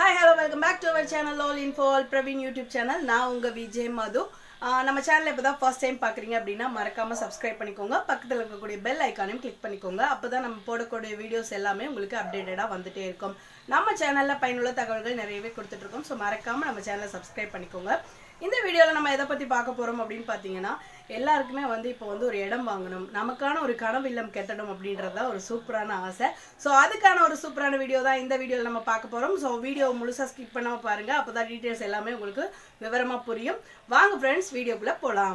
hi hello welcome back to our channel all info all Praveen YouTube channel நான் உங்கள் விஜய் மது ஆஹ் நம்ம channel இப்போ தான் ஃபர்ஸ்ட் டைம் பார்க்குறீங்க அப்படின்னா மறக்காமல் சப்ஸ்கிரைப் பண்ணிக்கோங்க பக்கத்தில் இருக்கக்கூடிய பெல் ஐக்கானையும் கிளிக் பண்ணிக்கோங்க அப்போ தான் நம்ம போடக்கூடிய வீடியோஸ் எல்லாமே உங்களுக்கு அப்டேட்டடாக வந்துட்டே இருக்கும் நம்ம சேனலில் பயனுள்ள தகவல்கள் நிறையவே கொடுத்துட்ருக்கோம் ஸோ மறக்காமல் நம்ம சேனலை சப்ஸ்கிரைப் பண்ணிக்கோங்க இந்த வீடியோவில் நம்ம எதை பற்றி பார்க்க போகிறோம் அப்படின்னு பார்த்தீங்கன்னா எல்லாருக்குமே வந்து இப்போ வந்து ஒரு இடம் வாங்கணும் நமக்கான ஒரு கனவு இல்லம் கட்டணும் அப்படின்றது தான் ஒரு சூப்பரான ஆசை ஸோ அதுக்கான ஒரு சூப்பரான வீடியோ தான் இந்த வீடியோவில் நம்ம பார்க்க போகிறோம் ஸோ வீடியோ முழுசாக ஸ்கிப் பண்ணாமல் பாருங்கள் அப்போ தான் டீட்டெயில்ஸ் எல்லாமே உங்களுக்கு விவரமாக புரியும் வாங்க ஃப்ரெண்ட்ஸ் வீடியோக்குள்ளே போகலாம்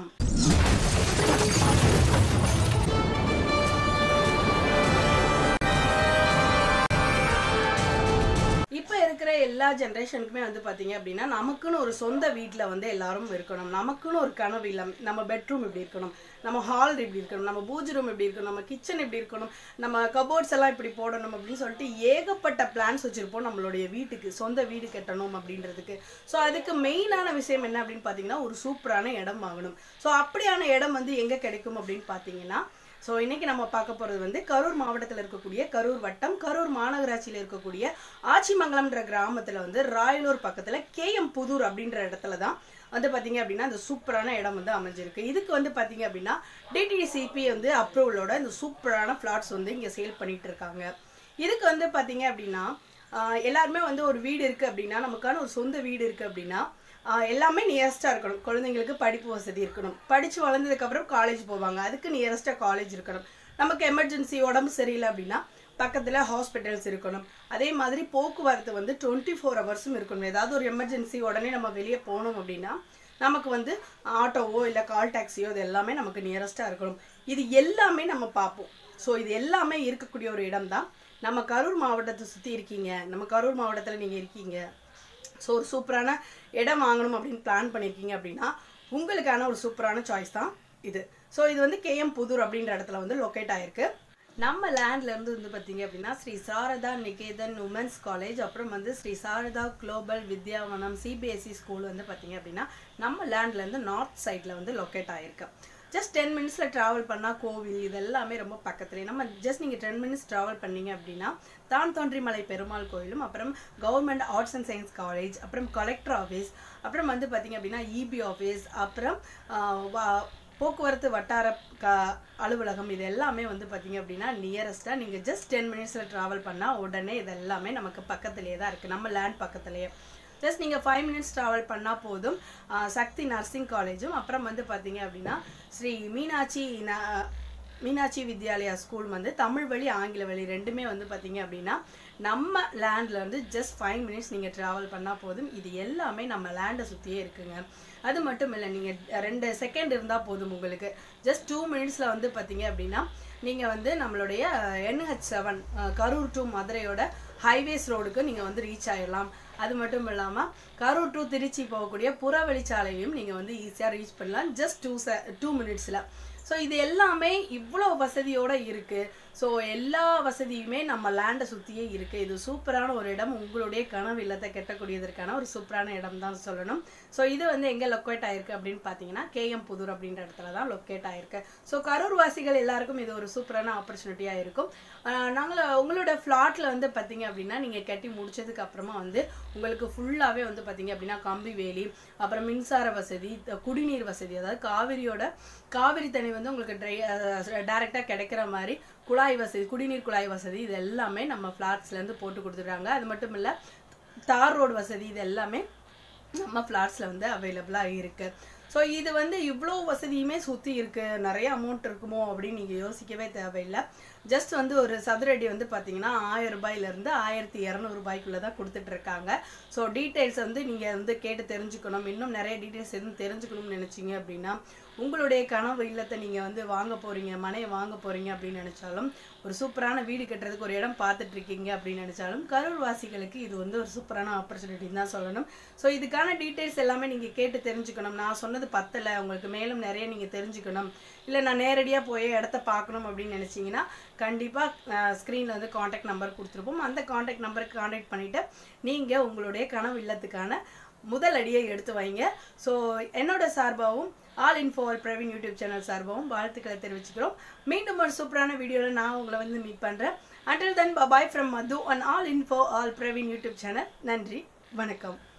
இப்போ இருக்கிற எல்லா ஜென்ரேஷனுக்குமே வந்து பார்த்தீங்க அப்படின்னா நமக்குன்னு ஒரு சொந்த வீட்டில் வந்து எல்லாரும் இருக்கணும் நமக்குன்னு ஒரு கனவு இல்லம் நம்ம பெட்ரூம் இப்படி இருக்கணும் நம்ம ஹால் இப்படி இருக்கணும் நம்ம பூஜை ரூம் இப்படி இருக்கணும் நம்ம கிச்சன் இப்படி இருக்கணும் நம்ம கபோர்ட்ஸ் எல்லாம் இப்படி போடணும் அப்படின்னு சொல்லிட்டு ஏகப்பட்ட பிளான்ஸ் வச்சுருப்போம் நம்மளுடைய வீட்டுக்கு சொந்த வீடு கட்டணும் அப்படின்றதுக்கு ஸோ அதுக்கு மெயினான விஷயம் என்ன அப்படின்னு பார்த்தீங்கன்னா ஒரு சூப்பரான இடம் வாங்கணும் ஸோ அப்படியான இடம் வந்து எங்கே கிடைக்கும் அப்படின்னு பார்த்தீங்கன்னா ஸோ இன்னைக்கு நம்ம பார்க்க போகிறது வந்து கரூர் மாவட்டத்தில் இருக்கக்கூடிய கரூர் வட்டம் கரூர் மாநகராட்சியில் இருக்கக்கூடிய ஆச்சிமங்கலம்ன்ற கிராமத்தில் வந்து ராயலூர் பக்கத்தில் கேஎம் புதூர் அப்படின்ற இடத்துல தான் வந்து பார்த்தீங்க அப்படின்னா அந்த சூப்பரான இடம் வந்து அமைஞ்சிருக்கு இதுக்கு வந்து பார்த்தீங்க அப்படின்னா டிடிசிபி வந்து அப்ரூவலோட இந்த சூப்பரான ஃப்ளாட்ஸ் வந்து இங்கே சேல் பண்ணிட்டு இருக்காங்க இதுக்கு வந்து பார்த்தீங்க அப்படின்னா ஆஹ் எல்லாருமே வந்து ஒரு வீடு இருக்குது அப்படின்னா நமக்கான ஒரு சொந்த வீடு இருக்குது அப்படின்னா ஆஹ் எல்லாமே நியரஸ்ட்டாக இருக்கணும் குழந்தைங்களுக்கு படிப்பு வசதி இருக்கணும் படித்து வளர்ந்ததுக்கப்புறம் காலேஜ் போவாங்க அதுக்கு நியரஸ்ட்டாக காலேஜ் இருக்கணும் நமக்கு எமர்ஜென்சி உடம்பு சரியில்லை அப்படின்னா பக்கத்தில் ஹாஸ்பிட்டல்ஸ் இருக்கணும் அதே மாதிரி போக்குவரத்து வந்து டுவெண்ட்டி ஃபோர் ஹவர்ஸும் இருக்கணும் ஏதாவது ஒரு எமர்ஜென்சி உடனே நம்ம வெளியே போகணும் அப்படின்னா நமக்கு வந்து ஆட்டோவோ இல்லை கால் டாக்ஸியோ இது எல்லாமே நமக்கு நியரஸ்ட்டாக இருக்கணும் இது எல்லாமே நம்ம பார்ப்போம் ஸோ இது எல்லாமே இருக்கக்கூடிய ஒரு இடம் தான் நம்ம கரூர் மாவட்டத்தை சுற்றி இருக்கீங்க நம்ம கரூர் மாவட்டத்தில் நீங்கள் இருக்கீங்க ஸோ ஒரு சூப்பரான இடம் வாங்கணும் அப்படின்னு பிளான் பண்ணியிருக்கீங்க அப்படின்னா உங்களுக்கான ஒரு சூப்பரான சாய்ஸ் தான் இது ஸோ இது வந்து கேஎம் புதூர் அப்படின்ற இடத்துல வந்து லொக்கேட் ஆயிருக்கு நம்ம லேண்ட்ல இருந்து வந்து பார்த்தீங்க அப்படின்னா ஸ்ரீ சாரதா நிகேதன் உமன்ஸ் காலேஜ் அப்புறம் வந்து Shri Sharada global Vidyavanam CBSE school வந்து பார்த்தீங்க அப்படின்னா நம்ம லேண்ட்ல இருந்து நார்த் சைடில் வந்து லொக்கேட் ஆயிருக்கு ஜஸ்ட் டென் மினிட்ஸில் ட்ராவல் பண்ணால் கோவில் இது எல்லாமே ரொம்ப பக்கத்துலேயே நம்ம ஜஸ்ட் நீங்கள் டென் மினிட்ஸ் ட்ராவல் பண்ணீங்க அப்படின்னா தான் தோன்றிமலை பெருமாள் கோயிலும் அப்புறம் government arts and science college அப்புறம் கலெக்டர் ஆஃபீஸ் அப்புறம் வந்து பார்த்தீங்க அப்படின்னா இபி ஆஃபீஸ் அப்புறம் ஆஹ், வா- போக்குவரத்து வட்டார க அலுவலகம் இது எல்லாமே வந்து பார்த்தீங்க அப்படின்னா நியரஸ்ட்டாக நீங்கள் ஜஸ்ட் டென் மினிட்ஸில் ட்ராவல் பண்ணால் உடனே இது எல்லாமே நமக்கு பக்கத்துலேயே தான் இருக்குது நம்ம லேண்ட் பக்கத்துலேயே ஜஸ்ட் நீங்கள் ஃபைவ் மினிட்ஸ் ட்ராவல் பண்ணால் போதும் ஆஹ், சக்தி நர்சிங் காலேஜும் அப்புறம் வந்து பார்த்தீங்க அப்படின்னா ஸ்ரீ மீனாட்சி ந- மீனாட்சி வித்யாலயா ஸ்கூல் வந்து தமிழ் வழி ஆங்கில வழி ரெண்டுமே வந்து பார்த்தீங்க அப்படின்னா நம்ம லேண்ட்ல இருந்து ஜஸ்ட் ஃபைவ் மினிட்ஸ் நீங்கள் ட்ராவல் பண்ணால் போதும் இது எல்லாமே நம்ம லேண்டை சுற்றியே இருக்குங்க அது மட்டும் இல்லை நீங்கள் ரெண்டு செகண்ட் இருந்தால் போதும் உங்களுக்கு ஜஸ்ட் டூ மினிட்ஸில் வந்து பார்த்தீங்க அப்படின்னா நீங்கள் வந்து நம்மளுடைய என்ஹெச் செவன் கரூர் டு மதுரையோட ஹைவேஸ் ரோடுக்கு நீங்கள் வந்து ரீச் ஆயிடலாம் அது மட்டும் இல்லாமல் கரூர் டு திருச்சி போகக்கூடிய புறவழிச்சாலையும் நீங்கள் வந்து ஈஸியாக ரீச் பண்ணலாம் ஜஸ்ட் டூ செ டூ மினிட்ஸில் ஸோ இது எல்லாமே இவ்வளோ வசதியோட இருக்குது ஸோ எல்லா வசதியுமே நம்ம லேண்டை சுற்றியே இருக்குது இது சூப்பரான ஒரு இடம் உங்களுடைய கனவு இல்லத்தை கட்டக்கூடியதற்கான ஒரு சூப்பரான இடம் தான் சொல்லணும் ஸோ இது வந்து எங்கே லொக்கேட் ஆயிருக்கு அப்படின்னு பார்த்தீங்கன்னா கேஎம் புதூர் அப்படின்ற இடத்துல தான் லொக்கேட் ஆயிருக்கு ஸோ கரூர் வாசிகள் எல்லாருக்கும் இது ஒரு சூப்பரான ஆப்பர்ச்சுனிட்டியாக இருக்கும் நாங்கள் உங்களோட ஃப்ளாட்டில் வந்து பார்த்தீங்க அப்படின்னா நீங்கள் கட்டி முடிச்சதுக்கு அப்புறமா வந்து உங்களுக்கு ஃபுல்லாகவே வந்து பார்த்தீங்க அப்படின்னா கம்பி வேலி அப்புறம் மின்சார வசதி த- குடிநீர் வசதி அதாவது காவிரியோட காவிரி தண்ணி வந்து உங்களுக்கு ட்ரை டைரெக்டாக கிடைக்கிற மாதிரி குழாய் வசதி குடிநீர் குழாய் வசதி இது எல்லாமே நம்ம ஃப்ளாட்ஸ்லேருந்து போட்டு கொடுத்துட்றாங்க அது மட்டும் இல்லை தார் ரோடு வசதி இது எல்லாமே நம்ம ஃப்ளாட்ஸில் வந்து அவைலபிளாக இருக்குது ஸோ இது வந்து இவ்வளோ வசதியுமே சுற்றி இருக்குது நிறைய அமௌண்ட் இருக்குமோ அப்படின்னு நீங்கள் யோசிக்கவே தேவையில்லை ஜஸ்ட் வந்து ஒரு சதுரடி வந்து பார்த்தீங்கன்னா ஆயிரம் ரூபாயிலேருந்து ஆயிரத்தி இரநூறுபாய்க்குள்ளே தான் கொடுத்துட்ருக்காங்க ஸோ டீட்டெயில்ஸ் வந்து நீங்கள் வந்து கேட்டு தெரிஞ்சுக்கணும் இன்னும் நிறைய டீட்டெயில்ஸ் எதுவும் தெரிஞ்சுக்கணும்னு நினச்சிங்க அப்படின்னா உங்களுடைய கனவு இல்லத்தை நீங்கள் வந்து வாங்க போகிறீங்க மனையை வாங்க போகிறீங்க அப்படின்னு நினச்சாலும் ஒரு சூப்பரான வீடு கட்டுறதுக்கு ஒரு இடம் பார்த்துட்டு இருக்கீங்க அப்படின்னு நினச்சாலும் கரூர் வாசிகளுக்கு இது வந்து ஒரு சூப்பரான ஆப்பர்ச்சுனிட்டின்னு தான் சொல்லணும் ஸோ இதுக்கான டீட்டெயில்ஸ் எல்லாமே நீங்கள் கேட்டு தெரிஞ்சுக்கணும் நான் சொன்னது பத்தலை உங்களுக்கு மேலும் நிறைய நீங்கள் தெரிஞ்சுக்கணும் இல்லை நான் நேரடியாக போய் இடத்த பார்க்கணும் அப்படின்னு நினச்சிங்கன்னா கண்டிப்பாக ஸ்க்ரீனில் வந்து காண்டாக்ட் நம்பர் கொடுத்துருப்போம் அந்த காண்டாக்ட் நம்பருக்கு காண்டாக்ட் பண்ணிவிட்டு நீங்கள் உங்களுடைய கனவு இல்லத்துக்கான முதல் அடியை எடுத்து வைங்க ஸோ என்னோட சார்பாகவும் all info all Praveen YouTube channel சார்பாகவும் வாழ்த்துக்களை தெரிவிச்சுக்கிறோம் மீண்டும் ஒரு சூப்பரான வீடியோவில் நான் உங்களை வந்து மீட் பண்ணுறேன் until then bye from Madhu and all info all Praveen YouTube channel நன்றி வணக்கம்